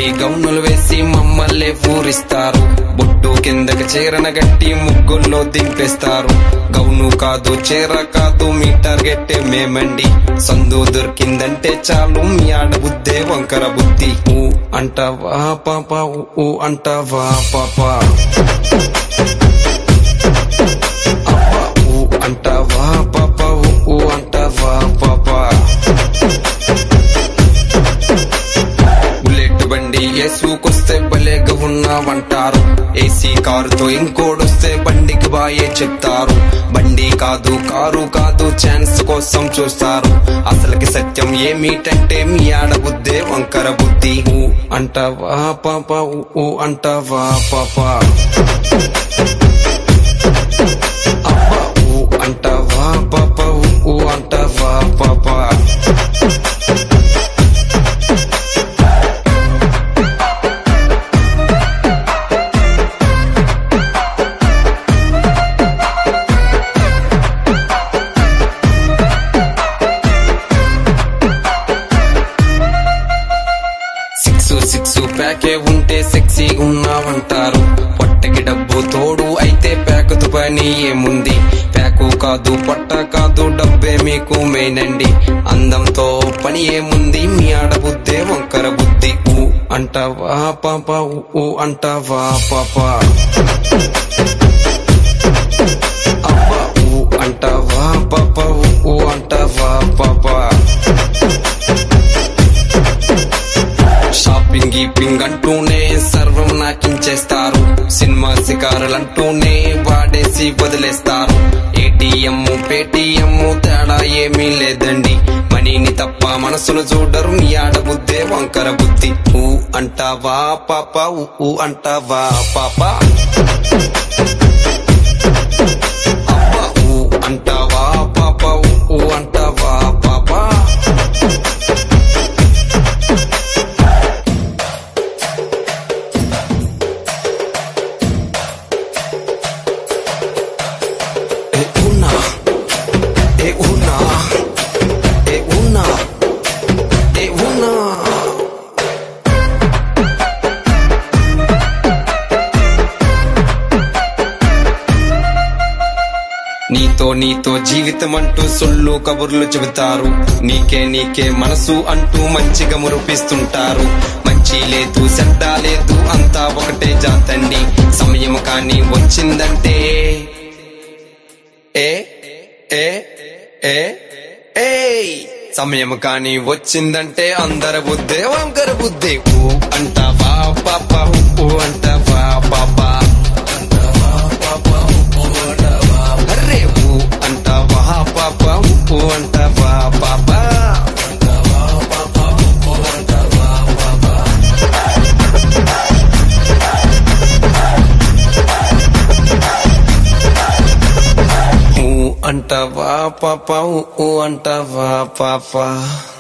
గౌనులు వేసి మమ్మల్ని ఊరిస్తారు బొట్టు కిందకి చీరన గట్టి ముగ్గుల్లో దింపేస్తారు గౌను కాదు చీర కాదు మీ టార్గెట్ మేమండి సందు దొరికిందంటే చాలు మీ ఆడబుద్దే వంకర బుద్ధి ఊ అంటావా పాప ఊ, ఊ అంటావా పాప అబ్బా, ఊ అంటావా పాప ఊ, ఊ అంటావా పాప బుల్లెట్ బండి ఏసుకొస్తే భలేగా ఉన్నావంటారు ఏసీ కారుతో ఇంకోడొస్తే బండికి బాయే చెప్తారు బండి కాదు కారు కాదు ఛాన్స్ కోసం చూస్తారు అసలుకి సత్యం ఏమిటంటే మీ ఆడబుద్దే వంకర బుద్ధి ఊ అంటావా పాప ఊ, ఊ అంటావా పాప అబ్బా, ఊ అంటావా పాప ఊ, ఊ అంటావా పాప సిక్స్ సిక్స్ ప్యాకే ఉంటే సెక్సీ ఉన్నావంటారు పొట్టకి డబ్బు తోడు అయితే ప్యాకుతో పని ఏముంది ప్యాకు కాదు పొట్ట కాదు డబ్బే మీకు మెయిన్ అండి అందంతో పని ఏముంది మీ ఆడబుద్దే వంకర బుద్ధి ఊ అంటావా పాప ఊ, ఊ అంటావా పాప అబ్బా ఊ అంటావా పాప ఊ, ఊ అంటావా పాప షాపింగ్ గీపింగ్ అంటూనే సర్వం నాకించేస్తారు సినిమా శికారులంటూనే వాడేసి వదిలేస్తారు ఏటీఎం పేటీఎం తేడా ఏమీ లేదండి మనీని తప్ప మనసును చూడరు మీ ఆడబుద్దే వంకర బుద్ధి ఊ అంటావా పాప ఊ, ఊ అంటావా పాప అబ్బా, ఊ అంటావా పాప ఊ, ఊ అంటావా పాప E una, e una, e una, e una. నీతో నీతో జీవితం అంటూ సొల్లు కబుర్లు చెబుతారు నీకే నీకే మనసు అంటూ మంచిగా మురిపిస్తుంటారు మంచి లేదు చెడ్డ లేదు అంతా ఒకటే జాతండి సమయం కానీ వచ్చిందంటే ఏ ఏ ఏ ఏయ్ సమయం కానీ వచ్చిందంటే అందర బుద్ధే వంకర బుద్ధి ఊ అంటావా పాప ఊ అంటావా పాప అర్రే ఊ అంటావా పాప ఊ అంటావా పాప ఊ అంటావా పాప ఊ అంటావా పాప